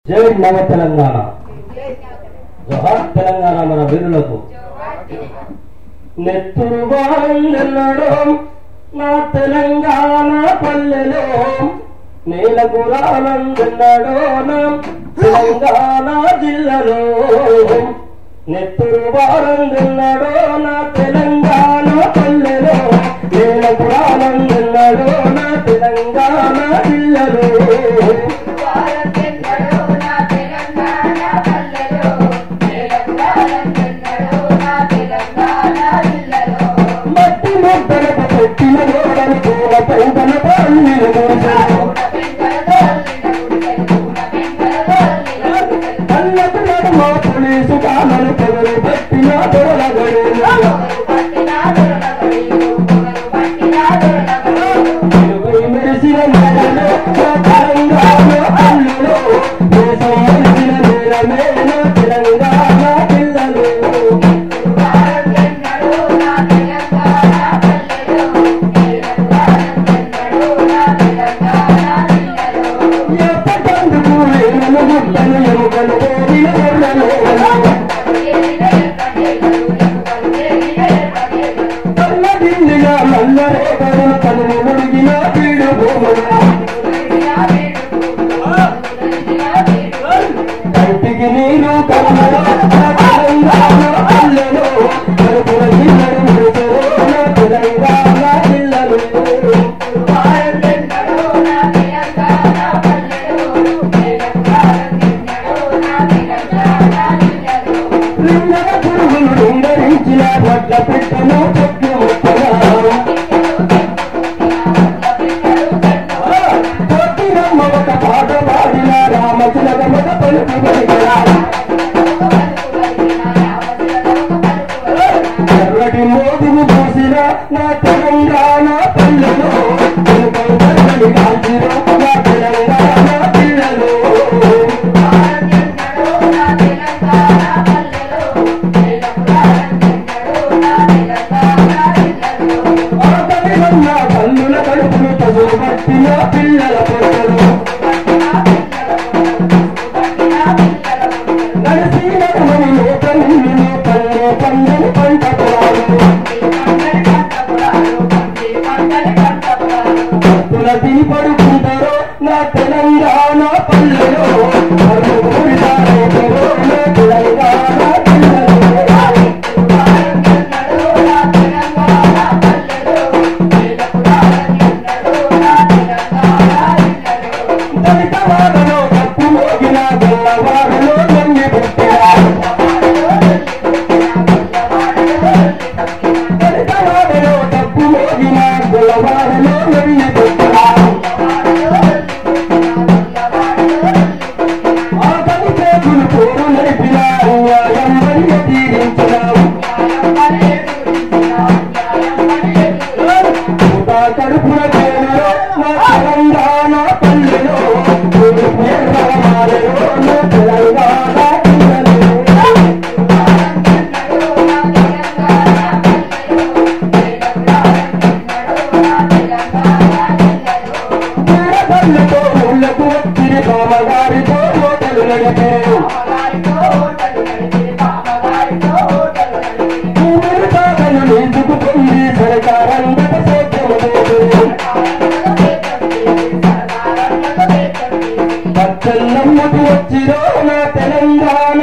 జై నవ తెలంగాణ జోహార్ తెలంగాణ మన వీరులకు నెత్తురు బాగుందన్నాడు నా తెలంగాణ పల్లెలో నేలకు రానందన్నాడు నా తెలంగాణ జిల్లాలో నెత్తురు బాగుందన్నాడు నా తెలంగాణ పల్లెలో నేలకు రానందన్నాడు నా తెలంగాణ జిల్లాలో మట్టి ముద్దలకు పెట్టిన గోడలు పూల పెంకల పల్లిలు మూసలు కళ్ళకు నడుమ పోలీసు కామలు పొగలు పెట్టిన దొరలగడు వెలుగై మెరిసిన నేలలో నా తెలంగాణ పల్లెలో దేశం మెరిసిన నేలమే నా తెలంగాణ పిల్లలు ఎప్పటందుకు వేలను గుడ్డలు ఎముకలు పోయిన గొర్రెలు కళ్ళదిండిగా నల్లరే కరుణ కనులు ముడిగిన పీడు భూములు కంటికి నీరు కరుణలో నా తెలంగాణ పల్లెలో కరుపుల జిల్లలు ముడిసెలో నా తెలంగాణ పిల్లలు నిన్నగ పురుగులు రింగరించిన వడ్ల పెట్టను చెట్లు ముక్కగా కొట్టినమ్మ ఒక పాట పాడిన రామచిలక ఒక పలుకు పలికిన ఎర్రటి మోదుగు పోసిన నా తెలంగాణ పల్లెలో తెలుపై తెల్లని కాల్చిన నా తెలంగాణ పిల్లలు ఆకలి వల్ల కన్నుల కడుపులు పసులు పట్టిన పిల్లల పొట్టలు నడిసిన కుమరి లోక నిన్ను పల్లె పందని పంట పొలాలు భక్తుల తిని పడుకుంటారో నా తెలంగాణ పల్లెలో పరుగుడి తారేటరో నా తెలంగాణ పిల్లలు దళిత వాడలో తప్పు మోగిన గొల్లవాడలో నమ్మి పుట్టిన దళిత వాడలో తప్పు మోగిన గొల్లవాడలో నమ్మి పుట్టిన ఆకలి చేతులు పోరు నడిపిన అన్యాయం మరియు తీరించినావు పూట కడుపున చేరులో నా తెలంగాణ పల్లెలో తూర్పు ఎర్రమాలలో నా తెలంగాణ పిల్లలు పల్లెతో ఊళ్ళకు వచ్చిన బామగారితో ఓటలు నడిపారు ఊరు కాగలు నిలుచుకుపోయి సరకారంగత సేద్యము లేదు పచ్చన్నమ్మకు వచ్చిరో నా తెలంగాణ